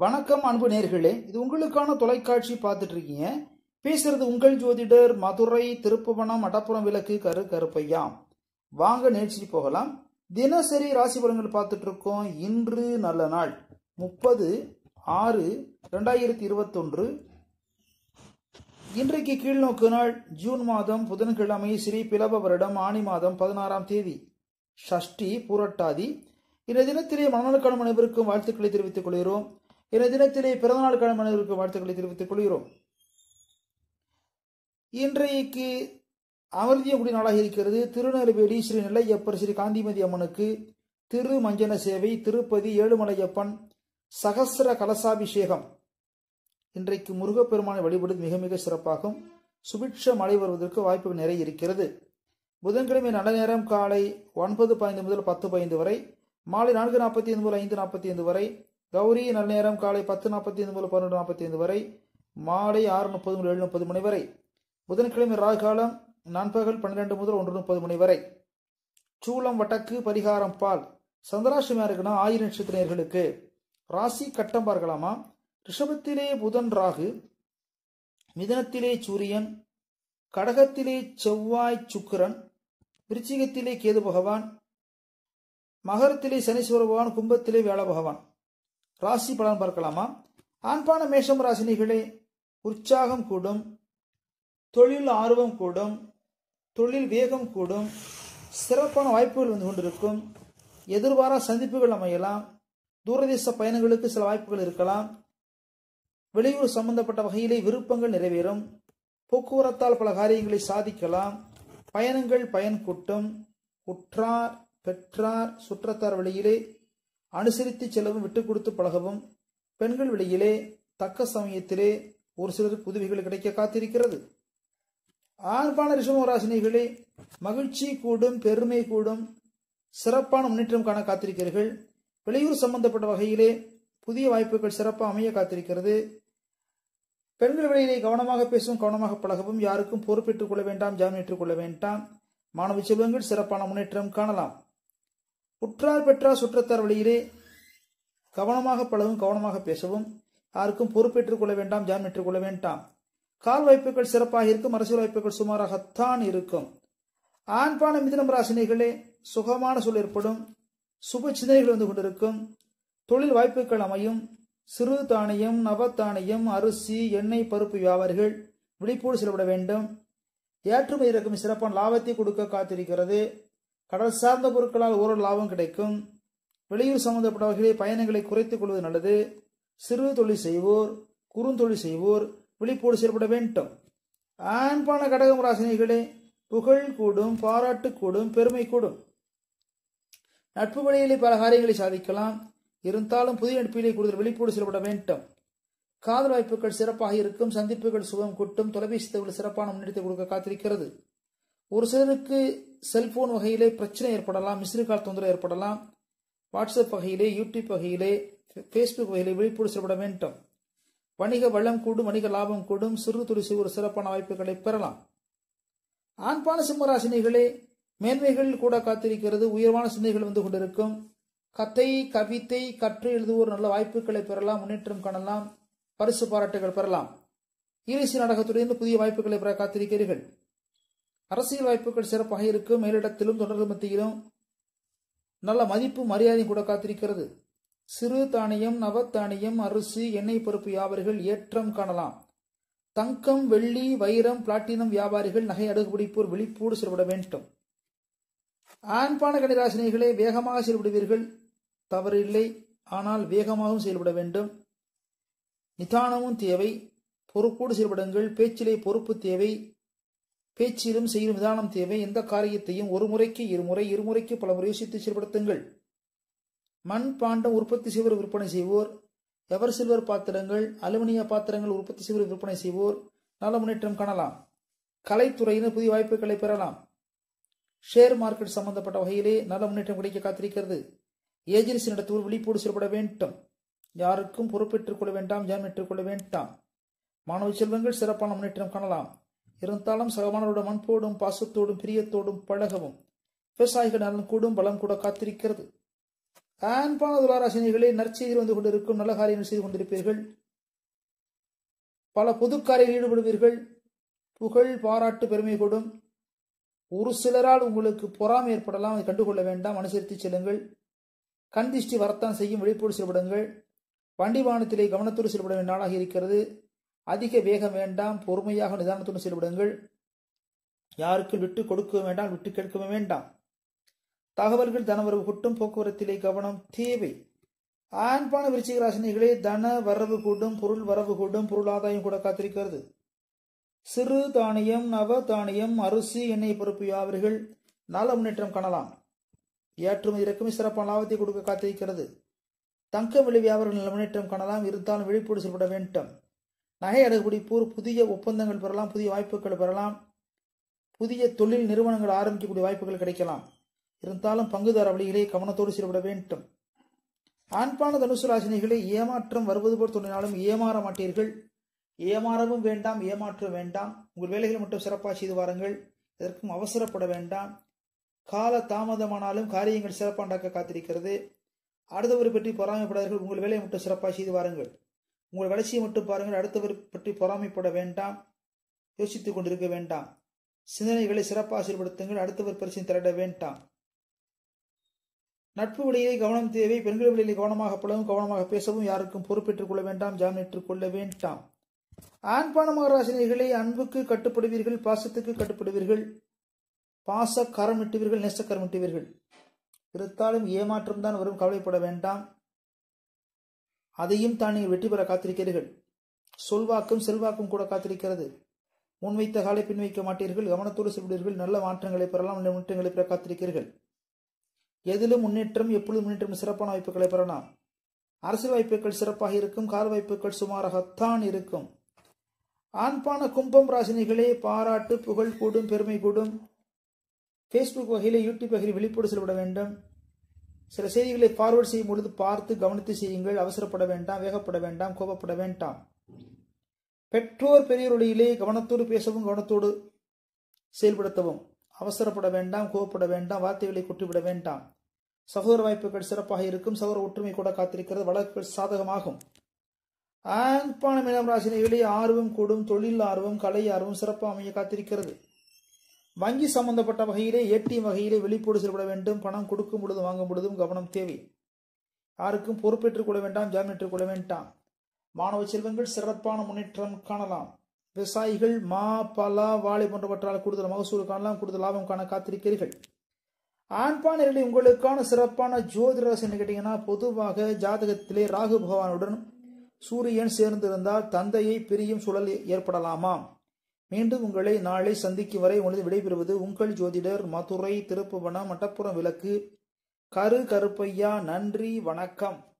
வணக்கம் அன்பு நேர்களே இது உங்களுக்கான தொலைக்காட்சி பார்த்துட்டு இருக்கீங்க பேசுறது உங்கள் ஜோதிடர் மதுரை திருப்புவனம் மடப்புறம் விளக்கு கரு கருப்பையா வாங்க நிகழ்ச்சி போகலாம் தினசரி ராசி பலன்கள் பார்த்துட்டு இருக்கோம் இன்று நல்ல நாள் முப்பது ஆறு ரெண்டாயிரத்தி இருபத்தொன்று இன்றைக்கு கீழ்நோக்கு நாள் ஜூன் மாதம் புதன்கிழமை ஸ்ரீ பிளவ வருடம் ஆணி மாதம் பதினாறாம் தேதி ஷஷ்டி பூரட்டாதி இந்த தினத்திலே மணநாளுக்கான அனைவருக்கும் வாழ்த்துக்களை தெரிவித்துக் கொள்கிறோம் இந்த தினத்திலே பிறந்தநாளுக்கான அனைவருக்கும் வாழ்த்துக்களை தெரிவித்துக் கொள்கிறோம் இன்றைக்கு அமர்தியங்குடி நாளாக இருக்கிறது திருநெல்வேலி ஸ்ரீ நெல்லையப்பர் ஸ்ரீ காந்திமதி அம்மனுக்கு திரு மஞ்சன சேவை திருப்பதி ஏழுமலையப்பன் சகசிர கலசாபிஷேகம் இன்றைக்கு முருகப்பெருமானை வழிபடுவது மிக மிக சிறப்பாகும் சுபிட்ச மழை வருவதற்கு வாய்ப்புகள் நிறைய இருக்கிறது புதன்கிழமை நல்ல நேரம் காலை ஒன்பது பதினைந்து முதல் பத்து பதினைந்து வரை மாலை நான்கு நாற்பத்தி ஐந்து முதல் ஐந்து நாற்பத்தி ஐந்து வரை கௌரி நல்ல நேரம் காலை பத்து நாற்பத்தி ஐந்து முதல் பன்னெண்டு நாற்பத்தி ஐந்து வரை மாலை ஆறு முப்பது முதல் ஏழு முப்பது மணி வரை புதன்கிழமை ராகாலம் நண்பகல் பன்னிரெண்டு முதல் ஒன்று முப்பது மணி வரை சூளம் வட்டக்கு பரிகாரம் பால் சந்திராசிரமா இருக்குன்னா ஆயிரம் நட்சத்திரர்களுக்கு ராசி கட்டம் பார்க்கலாமா ரிஷபத்திலே புதன் ராகு மிதனத்திலே சூரியன் கடகத்திலே செவ்வாய் சுக்கிரன் விருச்சிகத்திலே கேது பகவான் மகரத்திலே சனீஸ்வர பகவான் கும்பத்திலே வேள பகவான் ராசி பலன் பார்க்கலாமா ஆண்பான மேஷம் ராசினிகளே உற்சாகம் கூடும் தொழில் ஆர்வம் கூடும் தொழில் வேகம் கூடும் சிறப்பான வாய்ப்புகள் வந்து கொண்டிருக்கும் எதிர்பாரா சந்திப்புகள் அமையலாம் தூரதேச பயணங்களுக்கு சில வாய்ப்புகள் இருக்கலாம் வெளியூர் சம்பந்தப்பட்ட வகையிலே விருப்பங்கள் நிறைவேறும் போக்குவரத்தால் பல காரியங்களை சாதிக்கலாம் பயணங்கள் பயன் கூட்டும் உற்றார் பெற்றார் சுற்றத்தார் வழியிலே அனுசரித்து செல்லவும் விட்டு கொடுத்து பழகவும் பெண்கள் வெளியிலே தக்க சமயத்திலே ஒரு சிலருக்கு உதவிகள் கிடைக்க காத்திருக்கிறது ஆண்பான ரிஷமராசினிகளே மகிழ்ச்சி கூடும் பெருமை கூடும் சிறப்பான முன்னேற்றம் காண காத்திருக்கிறீர்கள் வெளியூர் சம்பந்தப்பட்ட வகையிலே புதிய வாய்ப்புகள் சிறப்பாக அமைய காத்திருக்கிறது பெண்கள் வழியிலே கவனமாக பேசும் கவனமாக பழகவும் யாருக்கும் பொறுப்பேற்றுக் கொள்ள வேண்டாம் ஜாமீன் ஏற்றுக்கொள்ள வேண்டாம் மாணவ செல்வங்கள் சிறப்பான முன்னேற்றம் காணலாம் உற்றார் பெற்றார் சுற்றத்தார் வழியிலே கவனமாக பழகவும் கவனமாக பேசவும் யாருக்கும் பொறுப்பேற்றுக் கொள்ள வேண்டாம் ஜாமீன் ஏற்றுக்கொள்ள வேண்டாம் கால் வாய்ப்புகள் சிறப்பாக இருக்கும் அரசியல் வாய்ப்புகள் சுமாராகத்தான் இருக்கும் ஆண்பான மிதனம் ராசினிகளே சுகமான சூழல் ஏற்படும் சுப சிந்தனைகள் வந்து கொண்டிருக்கும் தொழில் வாய்ப்புகள் அமையும் சிறு தானியம் நவத்தானியம் அரிசி எண்ணெய் பருப்பு வியாபாரிகள் விழிப்போடு செலவிட வேண்டும் ஏற்றுமதி இறக்கும் சிறப்பான லாபத்தை கொடுக்க காத்திருக்கிறது கடல் சார்ந்த பொருட்களால் ஓரளவு லாபம் கிடைக்கும் வெளியூர் சம்பந்தப்பட்ட வகையிலே பயணங்களை குறைத்துக் கொள்வது நல்லது சிறு தொழில் செய்வோர் குறுந்தொழில் செய்வோர் விழிப்போடு செயல்பட வேண்டும் ஆண்பான கடகம் ராசினிகளே புகழ் கூடும் பாராட்டு கூடும் பெருமை கூடும் நட்பு வழியிலே பல காரியங்களை சாதிக்கலாம் இருந்தாலும் புதிய நட்பிலே கூடுதல் வெளிப்போடு செயல்பட வேண்டும் காதல் வாய்ப்புகள் சிறப்பாக இருக்கும் சந்திப்புகள் சுகம் கூட்டும் தொலைபேசி தகவல் சிறப்பான முன்னெடுத்து கொடுக்க காத்திருக்கிறது ஒரு சிலருக்கு செல்போன் வகையிலே பிரச்சனை ஏற்படலாம் மிஸ்ரு கால் தொந்தரவு ஏற்படலாம் வாட்ஸ்அப் வகையிலே யூடியூப் வகையிலே ஃபேஸ்புக் வகையிலே விழிப்போடு செயல்பட வேண்டும் வணிக வளம் கூடும் வணிக லாபம் கூடும் சிறு துளி ஒரு சிறப்பான வாய்ப்புகளை பெறலாம் ஆண்பான சிம்மராசினிகளே மேன்மைகள் கூட காத்திருக்கிறது உயர்வான சிந்தனைகள் வந்து கொண்டிருக்கும் கத்தை கவிதை கற்று எழுதுவோர் நல்ல வாய்ப்புகளை பெறலாம் முன்னேற்றம் காணலாம் பரிசு பாராட்டுகள் பெறலாம் ஈரிசி நாடகத்துடன் புதிய வாய்ப்புகளை பெற காத்திருக்கிறீர்கள் அரசியல் வாய்ப்புகள் சிறப்பாக இருக்கும் மேலிடத்திலும் தொடர்பு மத்தியிலும் நல்ல மதிப்பு மரியாதையும் கூட காத்திருக்கிறது சிறு தானியம் நவத்தானியம் அரிசி எண்ணெய் பருப்பு வியாபாரிகள் ஏற்றம் காணலாம் தங்கம் வெள்ளி வைரம் பிளாட்டினம் வியாபாரிகள் நகை அடுகுபிடிப்போர் விழிப்போடு செயல்பட வேண்டும் ஆண்பான கணிராசினிகளே வேகமாக செயல்படுவீர்கள் தவறு இல்லை ஆனால் வேகமாகவும் செயல்பட வேண்டும் நிதானமும் தேவை பொறுப்போடு செயல்படுங்கள் பேச்சிலே பொறுப்பு தேவை பேச்சிலும் செய்யும் நிதானம் தேவை எந்த காரியத்தையும் ஒரு முறைக்கு இருமுறை இருமுறைக்கு பல முறை யோசித்து செயல்படுத்துங்கள் மண் பாண்டம் உற்பத்தி செய்வோர் விற்பனை செய்வோர் எவர் சில்வர் பாத்திரங்கள் அலுமினிய பாத்திரங்கள் உற்பத்தி செய்வோர் விற்பனை செய்வோர் நல்ல முன்னேற்றம் காணலாம் கலைத்துறையினர் புதிய வாய்ப்புகளை பெறலாம் ஷேர் மார்க்கெட் சம்பந்தப்பட்ட வகையிலே நல்ல முன்னேற்றம் கிடைக்க காத்திருக்கிறது ஏஜென்சி நடத்துவோர் விழிப்போடு செயல்பட வேண்டும் யாருக்கும் பொறுப்பேற்றுக் கொள்ள வேண்டாம் ஜாமீன் ஏற்றுக்கொள்ள வேண்டாம் மாணவ செல்வங்கள் சிறப்பான முன்னேற்றம் காணலாம் இருந்தாலும் சகமானவருடன் மண்போடும் பாசத்தோடும் பிரியத்தோடும் பழகவும் விவசாயிகள் நலன் கூடும் பலம் கூட காத்திருக்கிறது ஆண்பான துளாராசினிகளே நற்செய்தி வந்து கொண்டிருக்கும் நல்ல காரியங்கள் செய்து கொண்டிருப்பீர்கள் பல பொது காரியங்களில் ஈடுபடுவீர்கள் புகழ் பாராட்டு பெருமை கொடும் ஒரு சிலரால் உங்களுக்கு பொறாமை ஏற்படலாம் அதை கண்டுகொள்ள வேண்டாம் அனுசரித்து செல்லுங்கள் கண் திஷ்டி வரத்தான் செய்யும் வெளிப்போடு செயல்படுங்கள் வண்டி வாகனத்திலே கவனத்தோடு செயல்பட வேண்டிய நாளாக இருக்கிறது அதிக வேகம் வேண்டாம் பொறுமையாக நிதானத்தோடு செயல்படுங்கள் யாருக்கும் விட்டு கொடுக்க வேண்டாம் விட்டு கேட்கவும் வேண்டாம் தகவல்கள் தனவரவு கூட்டும் போக்குவரத்திலே கவனம் தேவை ஆண்பான விருச்சிக ராசினிகளே தன வரவு கூடும் பொருள் வரவு கூடும் பொருள் ஆதாயம் கூட காத்திருக்கிறது சிறு தானியம் நவ தானியம் அரிசி எண்ணெய் பொறுப்பு யாவர்கள் நல முன்னேற்றம் காணலாம் ஏற்றுமதி இறக்குமதி சிறப்பான லாபத்தை கொடுக்க காத்திருக்கிறது தங்கம் விலை வியாபாரம் நல்ல முன்னேற்றம் காணலாம் இருந்தாலும் விழிப்போடு செயல்பட வேண்டும் நகை அடகுபிடிப்போர் புதிய ஒப்பந்தங்கள் பெறலாம் புதிய வாய்ப்புகள் பெறலாம் புதிய தொழில் நிறுவனங்கள் ஆரம்பிக்கக்கூடிய வாய்ப்புகள் கிடைக்கலாம் இருந்தாலும் பங்குதார வழிகளே கவனத்தோடு செயல்பட வேண்டும் ஆண்பான தனுசு ராசினிகளை ஏமாற்றம் வருவது போல் தோன்றினாலும் ஏமாற மாட்டீர்கள் ஏமாறவும் வேண்டாம் ஏமாற்ற வேண்டாம் உங்கள் வேலைகளை மட்டும் சிறப்பாக செய்து வாருங்கள் எதற்கும் அவசரப்பட வேண்டாம் கால தாமதமானாலும் காரியங்கள் சிறப்பாக நடக்க காத்திருக்கிறது அடுத்தவர் பற்றி பொறாமைப்படாதீர்கள் உங்கள் வேலையை மட்டும் சிறப்பாக செய்து வாருங்கள் உங்கள் வளர்ச்சியை மட்டும் பாருங்கள் அடுத்தவர் பற்றி பொறாமைப்பட வேண்டாம் யோசித்துக் கொண்டிருக்க வேண்டாம் சிந்தனைகளை சிறப்பாக செயல்படுத்துங்கள் அடுத்தவர் பரிசு திரட வேண்டாம் நட்பு வழியிலே கவனம் தேவை பெண்கள் வழியிலே கவனமாக பழவும் கவனமாக பேசவும் யாருக்கும் பொறுப்பேற்றுக் கொள்ள வேண்டாம் ஜாமீனேற்றுக் கொள்ள வேண்டாம் ஆண்பான மகராசினியர்களே அன்புக்கு கட்டுப்படுவீர்கள் பாசத்துக்கு கட்டுப்படுவீர்கள் பாச கரம் இட்டுவீர்கள் நேசக்கரம் இட்டுவீர்கள் இருந்தாலும் ஏமாற்றம் தான் வரும் கவலைப்பட வேண்டாம் அதையும் தான் நீங்கள் வெற்றி பெற காத்திருக்கிறீர்கள் சொல்வாக்கும் செல்வாக்கும் கூட காத்திருக்கிறது முன்வைத்த காலை பின் வைக்க மாட்டீர்கள் கவனத்தோடு செல்வீர்கள் நல்ல மாற்றங்களை பெறலாம் நல்ல முன்னேற்றங்களை பெற காத்திருக்கிறீர்கள் எதிலும் முன்னேற்றம் எப்பொழுது முன்னேற்றம் சிறப்பான வாய்ப்புகளை பெறலாம் அரசியல் வாய்ப்புகள் சிறப்பாக இருக்கும் கால வாய்ப்புகள் சுமாராகத்தான் இருக்கும் ஆண்பான கும்பம் ராசினிகளே பாராட்டு புகழ் கூடும் பெருமை கூடும் ஃபேஸ்புக் வகையிலே யூடியூப் வகையில் வெளிப்படு செல்லப்பட வேண்டும் சில செய்திகளை ஃபார்வர்ட் செய்யும் பொழுது பார்த்து கவனித்து செய்யுங்கள் அவசரப்பட வேண்டாம் வேகப்பட வேண்டாம் கோபப்பட வேண்டாம் பெற்றோர் பெரியோருடையிலே கவனத்தோடு பேசவும் கவனத்தோடு செயல்படுத்தவும் அவசரப்பட வேண்டாம் கோபப்பட வேண்டாம் வார்த்தைகளை குட்டிவிட வேண்டாம் சகோதர வாய்ப்புகள் சிறப்பாக இருக்கும் சகோதர ஒற்றுமை கூட காத்திருக்கிறது வழக்குகள் சாதகமாகும் ஆண்பான மீனம் ராசினிகளே ஆர்வம் கூடும் தொழில் ஆர்வம் கலை ஆர்வம் சிறப்பாக அமைய காத்திருக்கிறது வங்கி சம்பந்தப்பட்ட வகையிலே ஏடிஎம் வகையிலே வெளிப்போடு செயல்பட வேண்டும் பணம் கொடுக்கும் பொழுதும் வாங்கும் பொழுதும் கவனம் தேவை யாருக்கும் பொறுப்பேற்றுக் கொள்ள வேண்டாம் ஜாமீனேற்றுக் கொள்ள வேண்டாம் மாணவ செல்வங்கள் சிறப்பான முன்னேற்றம் காணலாம் விவசாயிகள் மா பலா வாழை போன்றவற்றால் கூடுதல் மகசூல் காணலாம் கூடுதல் லாபம் காண காத்திருக்கிறீர்கள் ஆண்பானர்களை உங்களுக்கான சிறப்பான ஜோதிட ராசி என்ன கேட்டீங்கன்னா பொதுவாக ஜாதகத்திலே ராகு பகவானுடன் சூரியன் சேர்ந்திருந்தால் தந்தையை பிரியும் சூழல் ஏற்படலாமாம் மீண்டும் உங்களை நாளை சந்திக்கும் வரை உங்களது விடைபெறுவது உங்கள் ஜோதிடர் மதுரை திருப்புவனம் மட்டப்புறம் விளக்கு கரு கருப்பையா நன்றி வணக்கம்